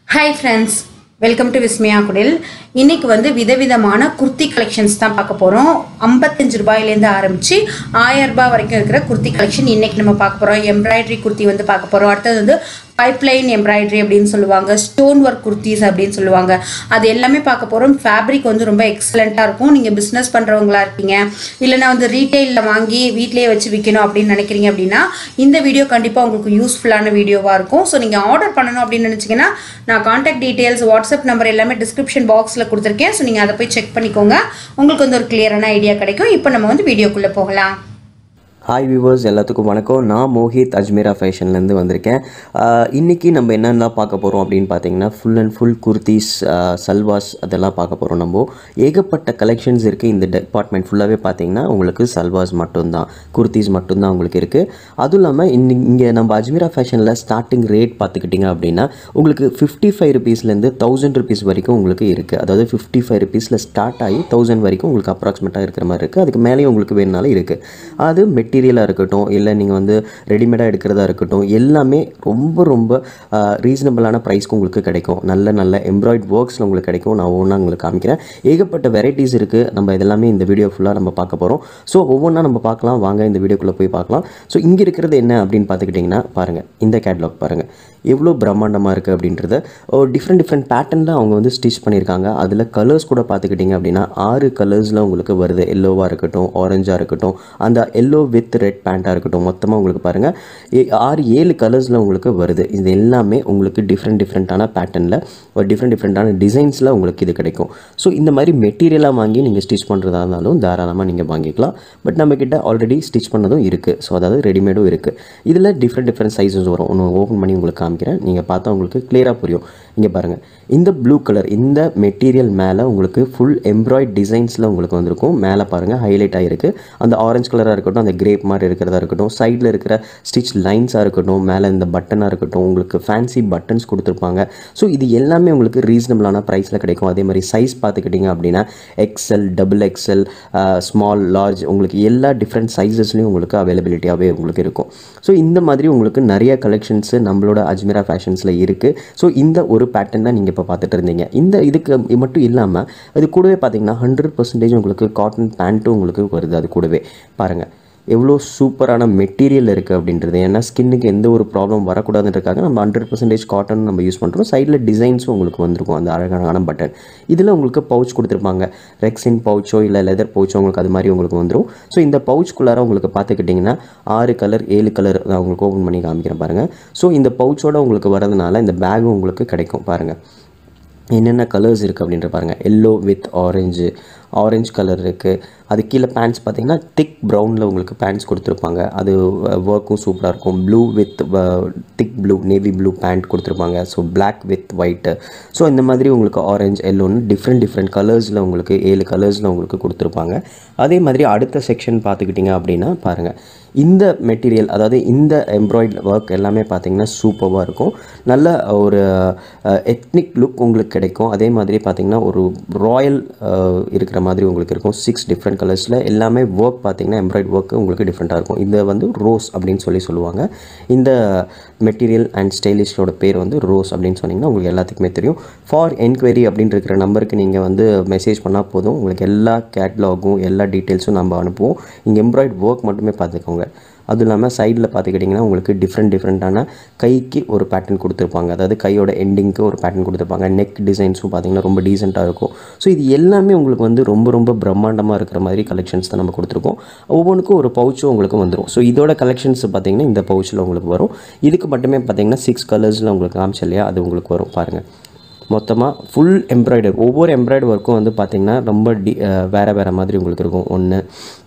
hi friends welcome to Vismaya Kudil இன்னைக்கு வந்து விதவிதமான குர்த்தி கலெக்ஷன்ஸ் தான் பார்க்க போகிறோம் ஐம்பத்தஞ்சு ரூபாயிலேருந்து ஆரம்பித்து ஆயிரம் ரூபாய் வரைக்கும் இருக்கிற குர்த்தி கலெக்ஷன் இன்னைக்கு நம்ம பார்க்க போகிறோம் எம்ப்ராய்டரி குர்த்தி வந்து பார்க்க போகிறோம் அடுத்தது வந்து பைப்லைன் எம்ப்ராய்டரி அப்படின்னு சொல்லுவாங்க ஸ்டோன் ஒர்க் குர்த்திஸ் அப்படின்னு சொல்லுவாங்க அது எல்லாமே பார்க்க போகிறோம் ஃபேப்ரிக் வந்து ரொம்ப எக்ஸலண்ட்டாக இருக்கும் நீங்கள் பிஸ்னஸ் பண்ணுறவங்களா இருக்கீங்க இல்லைனா வந்து ரீட்டெயிலில் வாங்கி வீட்டிலேயே வச்சு விற்கணும் அப்படின்னு நினைக்கிறீங்க அப்படின்னா இந்த வீடியோ கண்டிப்பாக உங்களுக்கு யூஸ்ஃபுல்லான வீடியோவாக இருக்கும் ஸோ நீங்கள் ஆர்டர் பண்ணணும் அப்படின்னு நினச்சிங்கன்னா நான் காண்டாக்ட் டீட்டெயில்ஸ் வாட்ஸ்அப் நம்பர் எல்லாமே டிஸ்கிரிப்ஷன் பாக்ஸில் கொடுத்துருக்கேன் ஸோ நீங்கள் அதை போய் செக் பண்ணிக்கோங்க உங்களுக்கு வந்து ஒரு கிளியரான ஐடியா கிடைக்கும் இப்போ நம்ம வந்து வீடியோக்குள்ளே போகலாம் ஹாய் வியூவர்ஸ் எல்லாத்துக்கும் வணக்கம் நான் மோஹித் அஜ்மீரா ஃபேஷன்லேருந்து வந்திருக்கேன் ஆஹ் இன்னைக்கு நம்ம என்னென்னலாம் பார்க்க போகிறோம் அப்படின்னு பார்த்தீங்கன்னா full and full kurtis salwars அதெல்லாம் பார்க்க போகிறோம் நம்ம ஏகப்பட்ட கலெக்ஷன்ஸ் இருக்குது இந்த டிபார்ட்மெண்ட் ஃபுல்லாகவே பார்த்தீங்கன்னா உங்களுக்கு சல்வாஸ் மட்டும்தான் குர்த்திஸ் மட்டும்தான் உங்களுக்கு இருக்குது அதுவும் இல்லாமல் இன்னி இங்கே நம்ம அஜ்மீரா ஃபேஷனில் ஸ்டார்டிங் ரேட் பார்த்துக்கிட்டிங்க அப்படின்னா உங்களுக்கு ஃபிஃப்டி ஃபைவ் ருபீஸ்லேருந்து தௌசண்ட் ருபீஸ் வரைக்கும் உங்களுக்கு இருக்குது அதாவது ஃபிஃப்டி ஃபைவ் ருபீஸில் ஸ்டார்ட் ஆகி தௌசண்ட் வரைக்கும் உங்களுக்கு அப்ராக்சிமேட்டாக இருக்கிற மாதிரி இருக்குது அதுக்கு மேலேயும் உங்களுக்கு வேணுனாலும் இருக்குது அது மெட்டீரியலாக இருக்கட்டும் இல்லை நீங்கள் வந்து ரெடிமேடாக எடுக்கிறதா இருக்கட்டும் எல்லாமே ரொம்ப ரொம்ப ரீசனபிளான ப்ரைஸ்க்கு உங்களுக்கு கிடைக்கும் நல்ல நல்ல எம்ப்ராய்ட் ஒர்க்ஸில் உங்களுக்கு கிடைக்கும் நான் ஒவ்வொன்றா உங்களுக்கு காமிக்கிறேன் ஏகப்பட்ட வெரைட்டிஸ் இருக்குது நம்ம இதெல்லாமே இந்த வீடியோ ஃபுல்லாக நம்ம பார்க்க போகிறோம் ஸோ ஒவ்வொன்றா நம்ம பார்க்கலாம் வாங்க இந்த வீடியோக்குள்ளே போய் பார்க்கலாம் ஸோ இங்கே இருக்கிறது என்ன அப்படின்னு பார்த்துக்கிட்டிங்கன்னா பாருங்கள் இந்த கேட்லாக் பாருங்கள் எவ்வளோ பிரம்மாண்டமாக இருக்குது அப்படின்றத டிஃப்ரெண்ட் டிஃப்ரெண்ட் பேட்டர்னில் அவங்க வந்து ஸ்டிச் பண்ணியிருக்காங்க அதில் கலர்ஸ் கூட பார்த்துக்கிட்டிங்க அப்படின்னா ஆறு கலர்ஸில் உங்களுக்கு வருது எல்லோவாக இருக்கட்டும் ஆரஞ்சாக இருக்கட்டும் அந்த எல்லோ வித் ரெட் பேண்ட்டாக இருக்கட்டும் மொத்தமாக உங்களுக்கு பாருங்கள் ஏ- ஆறு ஏழு கலர்ஸில் உங்களுக்கு வருது இது எல்லாமே உங்களுக்கு டிஃப்ரெண்ட் டிஃப்ரெண்ட்டான பேட்டர்னில் ஒரு டிஃப்ரெண்ட் டிஃப்ரெண்ட்டான டிசைன்ஸில் உங்களுக்கு இது கிடைக்கும் ஸோ இந்த மாதிரி மெட்டீரியலாக வாங்கி நீங்கள் ஸ்டிச் பண்ணுறதா இருந்தாலும் தாராளமாக நீங்கள் வாங்கிக்கலாம் பட் நம்மக்கிட்ட ஆல்ரெடி ஸ்டிச் பண்ணதும் இருக்குது ஸோ அதாவது ரெடிமேடும் இருக்குது இதில் டிஃப்ரெண்ட் டிஃப்ரெண்ட் சைஸஸ் வரும் ஒன்று ஓப்பன் பண்ணி உங்களுக்கு காமிக்கிறேன் நீங்கள் பார்த்தா உங்களுக்கு கிளியராக புரியும் இங்கே பாருங்கள் இந்த ப்ளூ கலர் இந்த மெட்டீரியல் மேலே உங்களுக்கு ஃபுல் எம்ப்ராய்ட் டிசைன்ஸில் உங்களுக்கு வந்திருக்கும் மேலே பாருங்கள் ஹைலைட் ஆகிருக்கு அந்த ஆரஞ்சு கலராக இருக்கட்டும் அந்த கிரேப் மாதிரி இருக்கிறதா இருக்கட்டும் சைடில் இருக்கிற ஸ்டிச் லைன்ஸாக இருக்கட்டும் மேலே இந்த பட்டனாக இருக்கட்டும் உங்களுக்கு ஃபேன்சி பட்டன்ஸ் கொடுத்துருப்பாங்க ஸோ இது எல்லாமே உங்களுக்கு ரீசனபிளான ப்ரைஸில் கிடைக்கும் அதே மாதிரி சைஸ் பார்த்துக்கிட்டிங்க அப்படின்னா XL double XL small large உங்களுக்கு எல்லா டிஃப்ரெண்ட் சைஸஸ்லையும் உங்களுக்கு அவைலபிலிட்டியாகவே உங்களுக்கு இருக்கும் ஸோ இந்த மாதிரி உங்களுக்கு நிறைய கலெக்ஷன்ஸு நம்மளோட அஜ்மீரா ஃபேஷன்ஸில் இருக்குது ஸோ இந்த ஒரு பேட்டர்ன் தான் நீங்கள் இப்போ பார்த்துட்டு இருந்தீங்க இந்த இதுக்கு இது மட்டும் இல்லாமல் அது கூடவே பார்த்தீங்கன்னா ஹண்ட்ரட் பர்சன்டேஜ் உங்களுக்கு காட்டன் பேண்ட்டும் உங்களுக்கு வருது அது கூடவே பாருங்கள் எவ்வளோ சூப்பரான மெட்டீரியல் இருக்குது அப்படின்றது ஏன்னா ஸ்கின்னுக்கு எந்த ஒரு ப்ராப்ளம் வரக்கூடாதுன்றதுக்காக நம்ம ஹண்ட்ரட் பர்சன்டேஜ் காட்டன் நம்ம யூஸ் பண்ணுறோம் சைடில் டிசைன்ஸும் உங்களுக்கு வந்திருக்கும் அந்த அழகான பட்டன் இதில் உங்களுக்கு பவுச் கொடுத்துருப்பாங்க ரெக்ஸின் பவுச்சோ இல்லை லெதர் பவுச்சோ உங்களுக்கு அது மாதிரி உங்களுக்கு வந்துடும் ஸோ இந்த பவுச்குள்ளார உங்களுக்கு பார்த்துக்கிட்டிங்கன்னா ஆறு கலர் ஏழு கலர் நான் உங்களுக்கு ஓப்பன் பண்ணி காமிக்கிறேன் பாருங்கள் ஸோ இந்த பவுச்சோட உங்களுக்கு வரதுனால இந்த பேகும் உங்களுக்கு கிடைக்கும் பாருங்கள் என்னென்ன கலர்ஸ் இருக்குது அப்படின்ற பாருங்கள் yellow with orange orange colour இருக்குது அது கீழே பேண்ட்ஸ் பார்த்தீங்கன்னா திக் ப்ரௌனில் உங்களுக்கு பேண்ட்ஸ் கொடுத்துருப்பாங்க அது ஒர்க்கும் சூப்பராக இருக்கும் blue with thick blue navy blue pant கொடுத்துருப்பாங்க so Black with white so இந்த மாதிரி உங்களுக்கு ஆரஞ்சு எல்லோன்னு டிஃப்ரெண்ட் டிஃப்ரெண்ட் கலர்ஸில் உங்களுக்கு ஏழு கலர்ஸில் உங்களுக்கு கொடுத்துருப்பாங்க அதே மாதிரி அடுத்த செக்ஷன் பார்த்துக்கிட்டிங்க அப்படின்னா பாருங்கள் இந்த மெட்டீரியல் அதாவது இந்த எம்ப்ராய்ட் ஒர்க் எல்லாமே பார்த்தீங்கன்னா சூப்பராக இருக்கும் நல்ல ஒரு எத்னிக் லுக் உங்களுக்கு கிடைக்கும் அதே மாதிரி பார்த்தீங்கன்னா ஒரு ராயல் இருக்கிற மாதிரி உங்களுக்கு இருக்கும் சிக்ஸ் டிஃப்ரெண்ட் கலர்ஸில் எல்லாமே ஒர்க் பார்த்தீங்கன்னா எம்ப்ராய்ட் ஒர்க் உங்களுக்கு டிஃப்ரெண்ட்டாக இருக்கும் இது வந்து ரோஸ் அப்படின்னு சொல்லி சொல்லுவாங்க இந்த மெட்டீரியல் அண்ட் ஸ்டைலிஷோட பேர் வந்து ரோஸ் அப்படின்னு சொன்னீங்கன்னா உங்களுக்கு எல்லாத்துக்குமே தெரியும் ஃபார் என்கொயரி அப்படின்னு இருக்கிற நம்பருக்கு நீங்கள் வந்து மெசேஜ் பண்ணால் போதும் உங்களுக்கு எல்லா கேட்லாகும் எல்லா டீட்டெயில்ஸும் நம்ம அனுப்புவோம் இங்கே எம்ப்ராய்ட் ஒர்க் மட்டுமே பார்த்துக்கோங்க அதுவும் இல்லாமல் சைடில் பார்த்துக்கிட்டிங்கன்னா உங்களுக்கு டிஃப்ரெண்ட் டிஃப்ரெண்ட்டான கைக்கு ஒரு பேட்டர்ன் கொடுத்துருப்பாங்க அதாவது கையோட எண்டிங்க்கு ஒரு பேட்டர்ன் கொடுத்துருப்பாங்க நெக் டிசைன்ஸும் பார்த்தீங்கன்னா ரொம்ப டீசெண்டாக இருக்கும் ஸோ இது எல்லாமே உங்களுக்கு வந்து ரொம்ப ரொம்ப பிரம்மாண்டமாக இருக்கிற மாதிரி கலெக்ஷன்ஸ் தான் நம்ம கொடுத்துருக்கோம் ஒவ்வொன்றுக்கும் ஒரு பவுச்சும் உங்களுக்கு வந்துடும் ஸோ இதோட கலெக்ஷன்ஸ் பார்த்தீங்கன்னா இந்த பவுச்சில் உங்களுக்கு வரும் இதுக்கு மட்டுமே பார்த்தீங்கன்னா சிக்ஸ் கலர்ஸில் உங்களுக்கு காமிச்சு இல்லையா அது உங்களுக்கு வரும் பாருங்கள் மொத்தமாக ஃபுல் எம்ப்ராய்டர் ஒவ்வொரு எம்ப்ராய்டர் ஒர்க்கும் வந்து பார்த்திங்கன்னா ரொம்ப டி அஹ் வேறு வேறு மாதிரி உங்களுக்கு இருக்கும் ஒன்று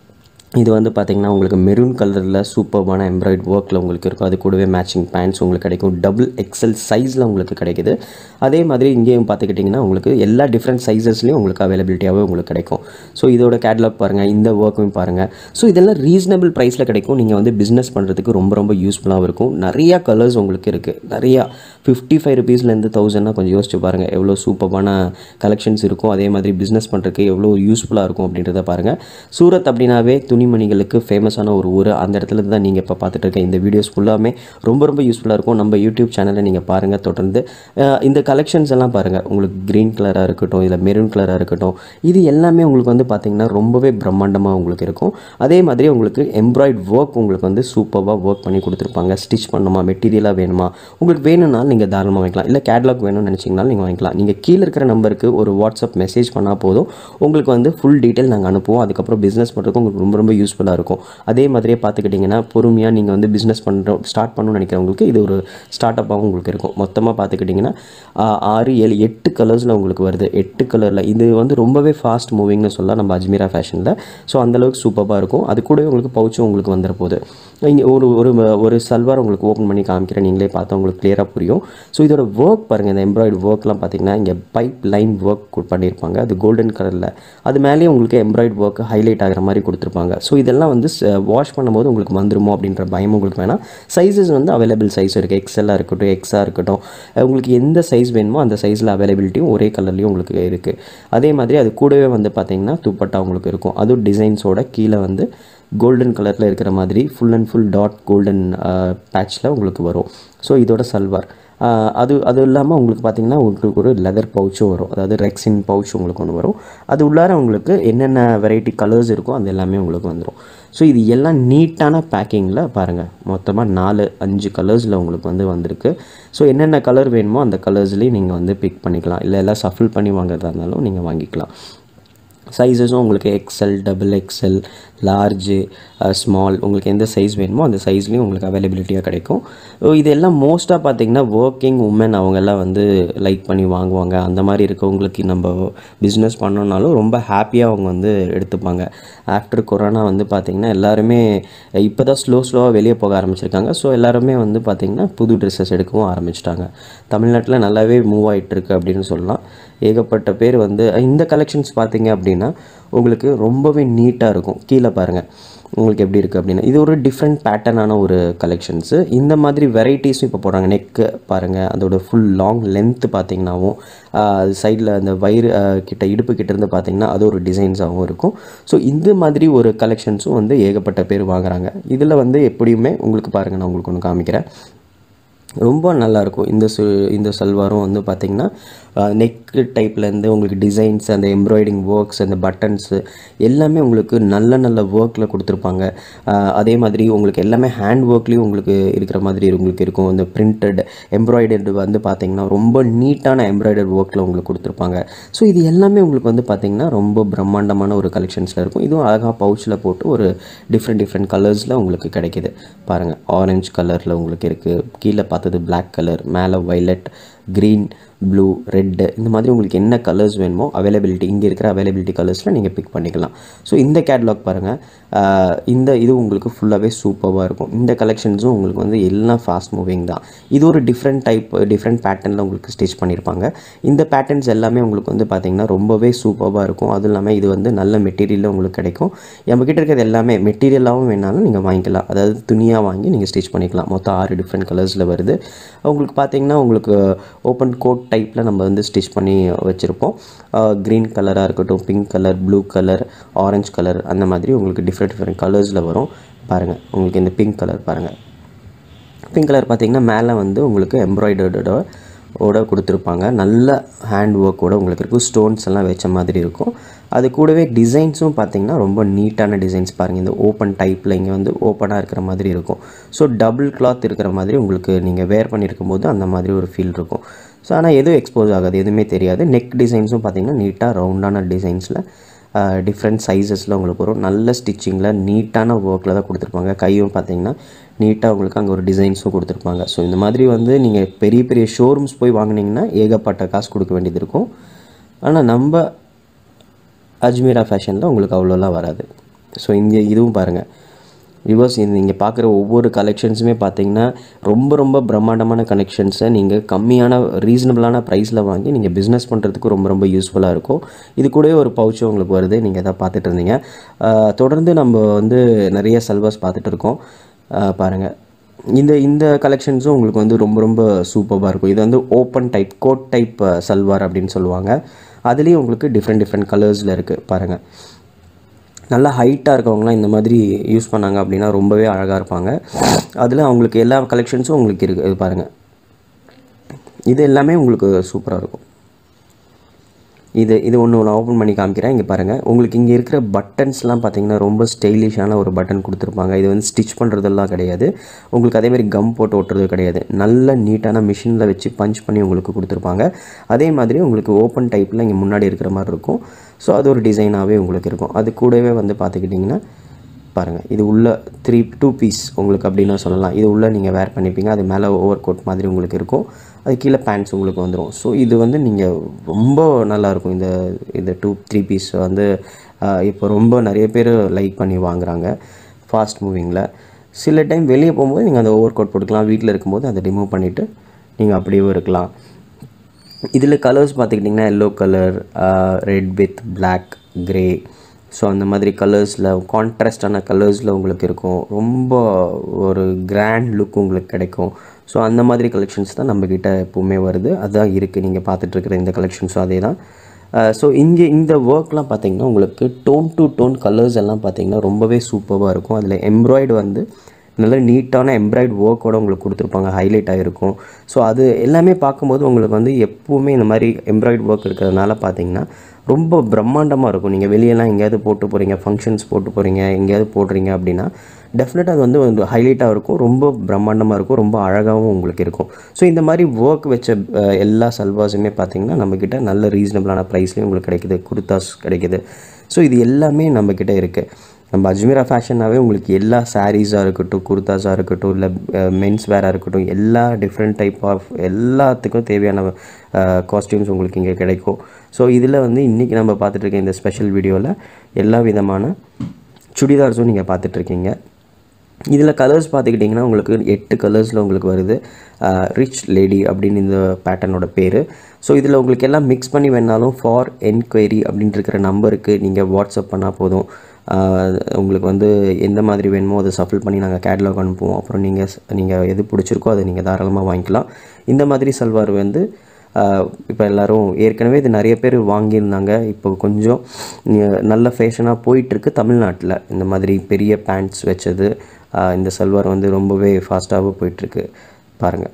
இது வந்து பார்த்திங்கன்னா உங்களுக்கு மெரூன் கலரில் சூப்பர்பான எம்ப்ராய்ட் ஒர்க்கில் உங்களுக்கு இருக்கும் அது கூடவே மேட்சிங் பேண்ட்ஸ் உங்களுக்கு கிடைக்கும் டபுள் எக்ஸல் சைஸில் உங்களுக்கு கிடைக்குது அதே மாதிரி இங்கேயும் பார்த்துக்கிட்டிங்கன்னா உங்களுக்கு எல்லா டிஃப்ரெண்ட் சைஸஸ்லையும் உங்களுக்கு அவைலபிலிட்டியாகவே உங்களுக்கு கிடைக்கும் ஸோ இதோட கேட்லாக் பாருங்கள் இந்த ஒர்க்கும் பாருங்கள் ஸோ இதெல்லாம் ரீசனபிள் ப்ரைஸில் கிடைக்கும் நீங்கள் வந்து பிஸ்னஸ் பண்ணுறதுக்கு ரொம்ப ரொம்ப யூஸ்ஃபுல்லாகவும் இருக்கும் நிறையா கலர்ஸ் உங்களுக்கு இருக்குது நிறையா ஃபிஃப்டி ஃபைவ் ருபீஸ்லேருந்து தௌசண்ட்னா கொஞ்சம் யோசிச்சு பாருங்கள் எவ்வளோ சூப்பரான கலெக்ஷன்ஸ் இருக்கும் அதே மாதிரி பிஸ்னஸ் பண்ணுறதுக்கு எவ்வளோ யூஸ்ஃபுல்லாக இருக்கும் அப்படின்றத பாருங்கள் சூரத் அப்படின்னாவே துணி துணிமணிகளுக்கு ஃபேமஸான ஒரு ஊர் அந்த இடத்துல தான் நீங்கள் இப்போ பார்த்துட்டு இருக்க இந்த வீடியோஸ் ஃபுல்லாமே ரொம்ப ரொம்ப யூஸ்ஃபுல்லாக இருக்கும் நம்ம யூடியூப் சேனலை நீங்கள் பாருங்கள் தொடர்ந்து அஹ் இந்த கலெக்ஷன்ஸ் எல்லாம் பாருங்கள் உங்களுக்கு க்ரீன் கலராக இருக்கட்டும் இல்லை மெரூன் கலராக இருக்கட்டும் இது எல்லாமே உங்களுக்கு வந்து பார்த்திங்கன்னா ரொம்பவே பிரம்மாண்டமாக உங்களுக்கு இருக்கும் அதே மாதிரி உங்களுக்கு எம்ப்ராய்ட் ஒர்க் உங்களுக்கு வந்து சூப்பராக ஒர்க் பண்ணி கொடுத்துருப்பாங்க ஸ்டிச் பண்ணுமா மெட்டீரியலாக வேணுமா உங்களுக்கு வேணும்னாலும் நீங்கள் தாராளமாக வாங்கிக்கலாம் இல்லை கேட்லாக் வேணும்னு நினச்சிங்கனாலும் நீங்கள் வாங்கிக்கலாம் நீங்கள் கீழே இருக்கிற நம்பருக்கு ஒரு வாட்ஸ்அப் மெசேஜ் பண்ணால் போதும் உங்களுக்கு வந்து ஃபுல் டீட்டெயில் நாங்கள் அனுப்புவோம் அதுக்கப்புறம் பிஸ்னஸ் பண்ணுறதுக்கு உங்களுக்கு ரொம்ப ரொம்ப யூஸ்ஃபுல்லாக இருக்கும் அதே மாதிரியே பார்த்துக்கிட்டிங்கன்னா பொறுமையாக நீங்கள் வந்து பிஸ்னஸ் பண்ணுறோம் ஸ்டார்ட் பண்ணணும்னு நினைக்கிறவங்களுக்கு இது ஒரு ஸ்டார்ட் அப்பாகவும் உங்களுக்கு இருக்கும் மொத்தமாக பார்த்துக்கிட்டிங்கன்னா ஆ, ஆறு ஏழு எட்டு கலர்ஸில் உங்களுக்கு வருது எட்டு கலரில் இது வந்து ரொம்பவே ஃபாஸ்ட் மூவிங்னு சொல்லலாம் நம்ம அஜ்மீரா ஃபேஷனில் ஸோ அந்தளவுக்கு சூப்பராக இருக்கும் அது கூடவே உங்களுக்கு பவுச்சும் உங்களுக்கு வந்துட போகுது இங்கே ஒரு ஒரு ஒரு சல்வார் உங்களுக்கு ஓப்பன் பண்ணி காமிக்கிறேன் நீங்களே பார்த்தா உங்களுக்கு கிளியராக புரியும் ஸோ இதோட ஒர்க் பாருங்கள் இந்த எம்ப்ராய்டு ஒர்க்லாம் பார்த்தீங்கன்னா இங்கே பைப் லைன் ஒர்க் பண்ணியிருப்பாங்க அது கோல்டன் கலரில் அது மேலேயே உங்களுக்கு எம்ப்ராய்டு ஒர்க் ஹைலைட் ஆகிற மாதிரி கொடுத்துருப்பாங்க ஸோ இதெல்லாம் வந்து வாஷ் பண்ணும்போது உங்களுக்கு வந்துருமோ அப்படின்ற பயம் உங்களுக்கு வேணாம் சைஸஸ் வந்து அவைலபிள் சைஸ் இருக்குது எக்ஸ்எல்லாக இருக்கட்டும் எக்ஸாக இருக்கட்டும் அஹ் உங்களுக்கு எந்த சைஸ் வேணுமோ அந்த சைஸில் அவைலபிலிட்டியும் ஒரே கலர்லேயும் உங்களுக்கு இருக்குது அதே மாதிரி அது கூடவே வந்து பார்த்தீங்கன்னா துப்பட்டா உங்களுக்கு இருக்கும் அதுவும் டிசைன்ஸோட கீழே வந்து கோல்டன் கலரில் இருக்கிற மாதிரி full and full dot golden பேட்ச்சில் உங்களுக்கு வரும் ஸோ இதோட சல்வார் ஆஹ் அது அது இல்லாமல் உங்களுக்கு பார்த்தீங்கன்னா உங்களுக்கு ஒரு லெதர் பவுச்சும் வரும் அதாவது ரெக்ஸின் பவுச் உங்களுக்கு ஒன்று வரும் அது உள்ளார உங்களுக்கு என்னென்ன வெரைட்டி கலர்ஸ் இருக்கோ அது எல்லாமே உங்களுக்கு வந்துடும் ஸோ இது எல்லாம் நீட்டான பேக்கிங்கில் பாருங்கள் மொத்தமாக நாலு அஞ்சு கலர்ஸில் உங்களுக்கு வந்து வந்திருக்கு ஸோ என்னென்ன கலர் வேணுமோ அந்த கலர்ஸ்லேயும் நீங்கள் வந்து பிக் பண்ணிக்கலாம் இல்லை எல்லாம் சஃபில் பண்ணி வாங்குறதா இருந்தாலும் நீங்கள் வாங்கிக்கலாம் சைஸஸும் உங்களுக்கு XL double XL large small உங்களுக்கு எந்த சைஸ் வேணுமோ அந்த சைஸ்லேயும் உங்களுக்கு அவைலபிலிட்டியாக கிடைக்கும் ஓ, இதெல்லாம் மோஸ்ட்டாக பார்த்தீங்கன்னா ஒர்க்கிங் உமன் அவங்கெல்லாம் வந்து லைக் பண்ணி வாங்குவாங்க அந்த மாதிரி இருக்கவங்களுக்கு நம்ம பிஸ்னஸ் பண்ணோம்னாலும் ரொம்ப ஹாப்பியாக அவங்க வந்து எடுத்துப்பாங்க ஆஃப்டர் கொரோனா வந்து பார்த்திங்கன்னா எல்லாருமே இப்போ தான் ஸ்லோ ஸ்லோவாக வெளியே போக ஆரம்பிச்சிருக்காங்க ஸோ எல்லாருமே வந்து பார்த்திங்கன்னா புது ட்ரெஸ்ஸஸ் எடுக்கவும் ஆரம்பிச்சிட்டாங்க தமிழ்நாட்டில் நல்லாவே மூவ் ஆகிட்டுருக்கு அப்படின்னு சொல்லலாம் ஏகப்பட்ட பேர் வந்து இந்த கலெக்ஷன்ஸ் பார்த்தீங்க அப்படின்னா உங்களுக்கு ரொம்பவே நீட்டாக இருக்கும் கீழே பாருங்கள் உங்களுக்கு எப்படி இருக்குது அப்படின்னா இது ஒரு டிஃப்ரெண்ட் பேட்டர்னான ஒரு கலெக்ஷன்ஸு இந்த மாதிரி வெரைட்டிஸும் இப்போ போடுறாங்க நெக்கு பாருங்கள் அதோட ஃபுல் லாங் லென்த்து பார்த்தீங்கன்னாவும் அது சைடில் அந்த வயிறு ஆஹ், கிட்ட இடுப்பு கிட்ட இருந்து பார்த்தீங்கன்னா அது ஒரு டிசைன்ஸாகவும் இருக்கும் ஸோ இந்த மாதிரி ஒரு கலெக்ஷன்ஸும் வந்து ஏகப்பட்ட பேர் வாங்குறாங்க இதில் வந்து எப்படியுமே உங்களுக்கு பாருங்கள் நான் உங்களுக்கு ஒன்று காமிக்கிறேன் ரொம்ப நல்லாயிருக்கும் இந்த சு இந்த சல்வாரும் வந்து பார்த்திங்கன்னா நெக் டைப்லேருந்து உங்களுக்கு டிசைன்ஸ் அந்த எம்ப்ராய்டிங் ஒர்க்ஸ் அந்த பட்டன்ஸு எல்லாமே உங்களுக்கு நல்ல நல்ல ஒர்க்கில் கொடுத்துருப்பாங்க அஹ் அதே மாதிரி உங்களுக்கு எல்லாமே ஹேண்ட் ஒர்க்லேயும் உங்களுக்கு இருக்கிற மாதிரி உங்களுக்கு இருக்கும் இந்த பிரிண்டட் எம்ப்ராய்டர்டு வந்து பார்த்திங்கன்னா ரொம்ப நீட்டான எம்ப்ராய்டர் ஒர்க்கில் உங்களுக்கு கொடுத்துருப்பாங்க ஸோ இது எல்லாமே உங்களுக்கு வந்து பார்த்திங்கன்னா ரொம்ப பிரம்மாண்டமான ஒரு கலெக்ஷன்ஸில் இருக்கும் இதுவும் அழகாக பவுச்சில் போட்டு ஒரு டிஃப்ரெண்ட் டிஃப்ரெண்ட் கலர்ஸில் உங்களுக்கு கிடைக்கிது பாருங்கள் ஆரஞ்சு கலரில் உங்களுக்கு இருக்குது கீழே பார்த்தது Black கலர் மேலே வைலட் க்ரீன் ப்ளூ ரெட்டு இந்த மாதிரி உங்களுக்கு என்ன கலர்ஸ் வேணுமோ அவைலபிலிட்டி இங்கே இருக்கிற அவைலபிலிட்டி கலர்ஸில் நீங்கள் பிக் பண்ணிக்கலாம் ஸோ இந்த கேட்லாக் பாருங்கள் இந்த இது உங்களுக்கு ஃபுல்லாகவே சூப்பராக இருக்கும் இந்த கலெக்ஷன்ஸும் உங்களுக்கு வந்து எல்லாம் ஃபாஸ்ட் மூவிங் தான் இது ஒரு டிஃப்ரெண்ட் டைப் டிஃப்ரெண்ட் பேட்டர்னில் உங்களுக்கு ஸ்டிச் பண்ணியிருப்பாங்க இந்த பேட்டர்ன்ஸ் எல்லாமே உங்களுக்கு வந்து பார்த்திங்கன்னா ரொம்பவே சூப்பராக இருக்கும் அதுவும் இல்லாமல் இது வந்து நல்ல மெட்டீரியலில் உங்களுக்கு கிடைக்கும் நம்மக்கிட்ட இருக்கிறது எல்லாமே மெட்டீரியலாகவும் வேணாலும் நீங்கள் வாங்கிக்கலாம் அதாவது துணியாக வாங்கி நீங்கள் ஸ்டிச் பண்ணிக்கலாம் மொத்தம் ஆறு டிஃப்ரெண்ட் கலர்ஸில் வருது உங்களுக்கு பார்த்தீங்கன்னா உங்களுக்கு ஓப்பன் கோட் டைப்பில் நம்ம வந்து ஸ்டிச் பண்ணி வச்சுருப்போம் க்ரீன் கலராக இருக்கட்டும் pink colour blue colour orange colour அந்த மாதிரி உங்களுக்கு டிஃப்ரெண்ட் டிஃப்ரெண்ட் கலர்ஸில் வரும் பாருங்கள் உங்களுக்கு இந்த பிங்க் கலர் பாருங்கள் பிங்க் கலர் பார்த்தீங்கன்னா மேலே வந்து உங்களுக்கு எம்ப்ராய்டர்டோட ஓட கொடுத்துருப்பாங்க நல்ல ஹேண்ட் ஒர்க்கோட உங்களுக்கு இருக்கும் ஸ்டோன்ஸ் எல்லாம் வச்ச மாதிரி இருக்கும் அது கூடவே டிசைன்ஸும் பார்த்தீங்கன்னா ரொம்ப நீட்டான டிசைன்ஸ் பாருங்கள் இந்த ஓப்பன் டைப்பில் இங்கே வந்து ஓப்பனாக இருக்கிற மாதிரி இருக்கும் ஸோ டபுள் கிளாத் இருக்கிற மாதிரி உங்களுக்கு நீங்கள் வேர் பண்ணியிருக்கும் போது அந்த மாதிரி ஒரு ஃபீல் இருக்கும் ஸோ ஆனால் எதுவும் எக்ஸ்போஸ் ஆகாது எதுவுமே தெரியாது நெக் டிசைன்ஸும் பார்த்தீங்கன்னா நீட்டாக ரவுண்டான டிசைன்ஸில் டிஃப்ரெண்ட் சைஸஸில் உங்களுக்கு வரும் நல்ல ஸ்டிச்சிங்கில் நீட்டான ஒர்க்கில் தான் கொடுத்துருப்பாங்க கையும் பார்த்தீங்கன்னா நீட்டாக உங்களுக்கு அங்கே ஒரு டிசைன்ஸும் கொடுத்துருப்பாங்க ஸோ இந்த மாதிரி வந்து நீங்கள் பெரிய பெரிய ஷோரூம்ஸ் போய் வாங்குனீங்கன்னா ஏகப்பட்ட காசு கொடுக்க வேண்டியது இருக்கும் ஆனால் நம்ம அஜ்மீரா ஃபேஷனில் உங்களுக்கு அவ்வளோலாம் வராது ஸோ இங்கே இதுவும் பாருங்கள் விவர்ஸ் இது நீங்கள் பார்க்குற ஒவ்வொரு கலெக்ஷன்ஸுமே பார்த்தீங்கன்னா ரொம்ப ரொம்ப பிரம்மாண்டமான கலெக்ஷன்ஸை நீங்கள் கம்மியான ரீசனபிளான ப்ரைஸில் வாங்கி நீங்கள் பிஸ்னஸ் பண்ணுறதுக்கு ரொம்ப ரொம்ப யூஸ்ஃபுல்லாக இருக்கும் இது கூடவே ஒரு பவுச்சும் உங்களுக்கு வருது நீங்கள் எதாவது பார்த்துட்டு இருந்தீங்க ஆஹ் தொடர்ந்து நம்ம வந்து நிறைய செல்வர்ஸ் பார்த்துட்டு இருக்கோம் ஆஹ் பாருங்கள் இந்த இந்த கலெக்ஷன்ஸும் உங்களுக்கு வந்து ரொம்ப ரொம்ப சூப்பராக இருக்கும் இது வந்து open type coat type salwar அப்படின்னு சொல்லுவாங்க அதுலேயும் உங்களுக்கு டிஃப்ரெண்ட் டிஃப்ரெண்ட் கலர்ஸில் இருக்குது பாருங்கள் நல்லா ஹைட்டாக இருக்கவங்களாம் இந்த மாதிரி யூஸ் பண்ணாங்க அப்படின்னா ரொம்பவே அழகாக இருப்பாங்க அதில் அவங்களுக்கு எல்லா கலெக்ஷன்ஸும் உங்களுக்கு இருக்குது இது பாருங்கள் இது எல்லாமே உங்களுக்கு சூப்பராக இருக்கும் இது இது ஒன்று நான் ஓப்பன் பண்ணி காமிக்கிறேன் இங்கே பாருங்கள் உங்களுக்கு இங்கே இருக்கிற பட்டன்ஸ்லாம் பார்த்தீங்கன்னா ரொம்ப ஸ்டைலிஷான ஒரு பட்டன் கொடுத்துருப்பாங்க இது வந்து ஸ்டிச் பண்ணுறதெல்லாம் கிடையாது உங்களுக்கு அதே மாதிரி கம் போட்டு ஒட்டுறது கிடையாது நல்ல நீட்டான மிஷினில் வச்சு பஞ்ச் பண்ணி உங்களுக்கு கொடுத்துருப்பாங்க அதே மாதிரி உங்களுக்கு ஓப்பன் டைப்பில் இங்கே முன்னாடி இருக்கிற மாதிரி இருக்கும் ஸோ அது ஒரு டிசைனாகவே உங்களுக்கு இருக்கும் அது கூடவே வந்து பார்த்துக்கிட்டிங்கன்னா பாருங்கள் இது உள்ள த்ரீ டூ பீஸ் உங்களுக்கு அப்படின்னு சொல்லலாம் இது உள்ளே நீங்கள் வேர் பண்ணிப்பீங்க அது மேலே ஓவர் கோட் மாதிரி உங்களுக்கு இருக்கும் அது கீழே பேண்ட்ஸ் உங்களுக்கு வந்துடும் ஸோ இது வந்து நீங்கள் ரொம்ப நல்லாயிருக்கும் இந்த இந்த டூ த்ரீ பீஸ் வந்து ஆஹ், இப்போ ரொம்ப நிறைய பேர் லைக் பண்ணி வாங்குறாங்க ஃபாஸ்ட் மூவிங்கில் சில டைம் வெளியே போகும்போது நீங்கள் அந்த ஓவர் கோட் போட்டுக்கலாம் வீட்டில் இருக்கும்போது அதை ரிமூவ் பண்ணிவிட்டு நீங்கள் அப்படியே இருக்கலாம் இதில் கலர்ஸ் பார்த்துக்கிட்டிங்கன்னா yellow colour red with black grey so அந்த மாதிரி கலர்ஸில் கான்ட்ராஸ்டான கலர்ஸில் உங்களுக்கு இருக்கும் ரொம்ப ஒரு கிராண்ட் லுக் உங்களுக்கு கிடைக்கும் ஸோ அந்த மாதிரி கலெக்ஷன்ஸ் தான் நம்மக்கிட்ட எப்போவுமே வருது அதுதான் இருக்குது நீங்கள் பார்த்துட்ருக்குற இந்த கலெக்ஷன்ஸும் அதே தான் ஸோ இங்கே இந்த ஒர்க்லாம் பார்த்தீங்கன்னா உங்களுக்கு டோன் டு டோன் கலர்ஸ் எல்லாம் பார்த்தீங்கன்னா ரொம்பவே சூப்பராக இருக்கும் அதில் எம்ப்ராய்டு வந்து நல்ல நீட்டான எம்ப்ராய்டு ஒர்க்கோட உங்களுக்கு கொடுத்துருப்பாங்க ஹைலைட் ஆகிருக்கும் ஸோ அது எல்லாமே பார்க்கும்போது உங்களுக்கு வந்து எப்பவுமே இந்த மாதிரி எம்ப்ராய்டு ஒர்க் இருக்கிறதுனால பார்த்தீங்கன்னா ரொம்ப பிரம்மாண்டமாக இருக்கும் நீங்கள் வெளியெல்லாம் எங்கேயாவது போட்டு போகிறீங்க ஃபங்க்ஷன்ஸ் போட்டு போகிறீங்க எங்கேயாவது போடுறீங்க அப்படின்னா டெஃபினட்டாக அது வந்து வந்து ஹைலைட்டாக இருக்கும் ரொம்ப பிரம்மாண்டமாக இருக்கும் ரொம்ப அழகாகவும் உங்களுக்கு இருக்கும் ஸோ இந்த மாதிரி ஒர்க் வச்ச அஹ், எல்லா சல்வாஸுமே பார்த்தீங்கன்னா நம்மக்கிட்ட நல்ல ரீசனபிளான ப்ரைஸ்லேயும் உங்களுக்கு கிடைக்குது குர்தாஸ் கிடைக்குது ஸோ இது எல்லாமே நம்மக்கிட்ட இருக்குது நம்ம அஜ்மீரா ஃபேஷனாகவே உங்களுக்கு எல்லா சாரீஸாக இருக்கட்டும் குர்தாஸாக இருக்கட்டும் இல்லை மென்ஸ் வேராக இருக்கட்டும் எல்லா டிஃப்ரெண்ட் டைப் ஆஃப் எல்லாத்துக்கும் தேவையான காஸ்டியூம்ஸ் உங்களுக்கு இங்கே கிடைக்கும் ஸோ இதில் வந்து இன்றைக்கி நம்ம பார்த்துட்டு இருக்க இந்த ஸ்பெஷல் வீடியோவில் எல்லா விதமான சுடிதார்ஸும் நீங்கள் பார்த்துட்ருக்கீங்க இதில் கலர்ஸ் பார்த்துக்கிட்டிங்கன்னா உங்களுக்கு எட்டு கலர்ஸில் உங்களுக்கு வருது ரிச் லேடி அப்படின்னு இந்த பேட்டர்னோட பேர் ஸோ இதில் உங்களுக்கு எல்லாம் மிக்ஸ் பண்ணி வேணாலும் ஃபார் என்கொயரி அப்படின்ட்டு இருக்கிற நம்பருக்கு நீங்கள் வாட்ஸ்அப் பண்ணால் போதும் ஆஹ் உங்களுக்கு வந்து எந்த மாதிரி வேணுமோ அதை சஃபில் பண்ணி நாங்கள் கேட்லாக் அனுப்புவோம் அப்புறம் நீங்கள் நீங்கள் எது பிடிச்சிருக்கோ அதை நீங்கள் தாராளமாக வாங்கிக்கலாம் இந்த மாதிரி சல்வார் வந்து இப்போ எல்லாரும் ஏற்கனவே இது நிறைய பேர் வாங்கியிருந்தாங்க இப்போ கொஞ்சம் ந- நல்ல ஃபேஷனாக போயிட்டுருக்கு தமிழ்நாட்டில் இந்த மாதிரி பெரிய பேண்ட்ஸ் வச்சது ஆஹ் இந்த சல்வார் வந்து ரொம்பவே ஃபாஸ்ட்டாகவும் போயிட்டுருக்கு பாருங்கள்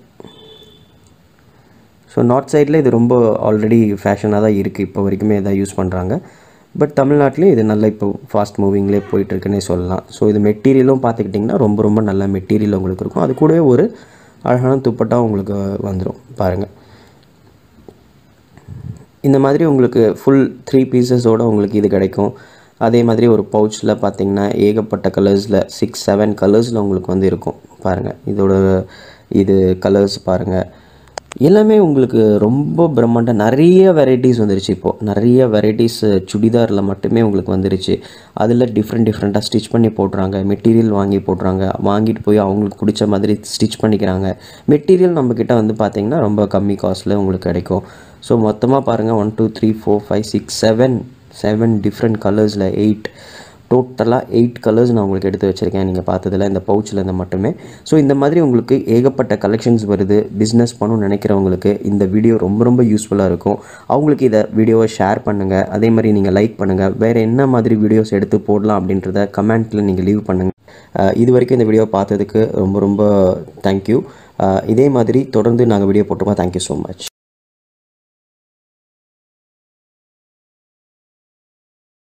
ஸோ நார்த் சைடில் இது ரொம்ப ஆல்ரெடி ஃபேஷனாக தான் இருக்குது இப்போ வரைக்குமே இதான் யூஸ் பண்ணுறாங்க பட் தமிழ்நாட்டிலையும் இது நல்ல இப்போ ஃபாஸ்ட் மூவிங்லேயே போயிட்டுருக்குன்னே சொல்லலாம் ஸோ இது மெட்டீரியலும் பார்த்துக்கிட்டிங்கன்னா ரொம்ப ரொம்ப நல்ல மெட்டீரியல் உங்களுக்கு இருக்கும் அது கூடவே ஒரு அழகான துப்பட்டா உங்களுக்கு வந்துடும் பாருங்கள் இந்த மாதிரி உங்களுக்கு ஃபுல் த்ரீ பீசஸோட உங்களுக்கு இது கிடைக்கும் அதே மாதிரி ஒரு பவுச்சில் பார்த்தீங்கன்னா ஏகப்பட்ட கலர்ஸில் சிக்ஸ் செவன் கலர்ஸில் உங்களுக்கு வந்து இருக்கும் பாருங்கள் இதோட இது கலர்ஸ் பாருங்கள் எல்லாமே உங்களுக்கு ரொம்ப பிரம்மாண்டம் நிறைய வெரைட்டிஸ் வந்துருச்சு இப்போது நிறைய வெரைட்டிஸ் சுடிதாரில் மட்டுமே உங்களுக்கு வந்துருச்சு அதில் டிஃப்ரெண்ட் டிஃப்ரெண்ட்டாக ஸ்டிச் பண்ணி போட்டுறாங்க மெட்டீரியல் வாங்கி போட்டுறாங்க வாங்கிட்டு போய் அவங்களுக்கு பிடிச்ச மாதிரி ஸ்டிச் பண்ணிக்கிறாங்க மெட்டீரியல் நம்மக்கிட்ட வந்து பார்த்திங்கன்னா ரொம்ப கம்மி காஸ்ட்டில் உங்களுக்கு கிடைக்கும் ஸோ மொத்தமாக பாருங்கள் one two three four five six seven seven different கலர்ஸில் எயிட் டோட்டலாக எயிட் கலர்ஸ் நான் உங்களுக்கு எடுத்து வச்சுருக்கேன் நீங்கள் பார்த்ததில் இந்த பவுச்சில் இருந்து மட்டுமே ஸோ இந்த மாதிரி உங்களுக்கு ஏகப்பட்ட கலெக்ஷன்ஸ் வருது பிஸ்னஸ் பண்ணணும்னு நினைக்கிறவங்களுக்கு இந்த வீடியோ ரொம்ப ரொம்ப யூஸ்ஃபுல்லாக இருக்கும் அவங்களுக்கு இதை வீடியோவை ஷேர் பண்ணுங்கள் அதே மாதிரி நீங்கள் லைக் பண்ணுங்கள் வேறு என்ன மாதிரி வீடியோஸ் எடுத்து போடலாம் அப்படின்றத கமெண்ட்டில் நீங்கள் லீவ் பண்ணுங்கள் அஹ் இது வரைக்கும் இந்த வீடியோ பார்த்ததுக்கு ரொம்ப ரொம்ப தேங்க்யூ இதே மாதிரி தொடர்ந்து நாங்கள் வீடியோ போட்டுருக்கோம் தேங்க்யூ ஸோ மச்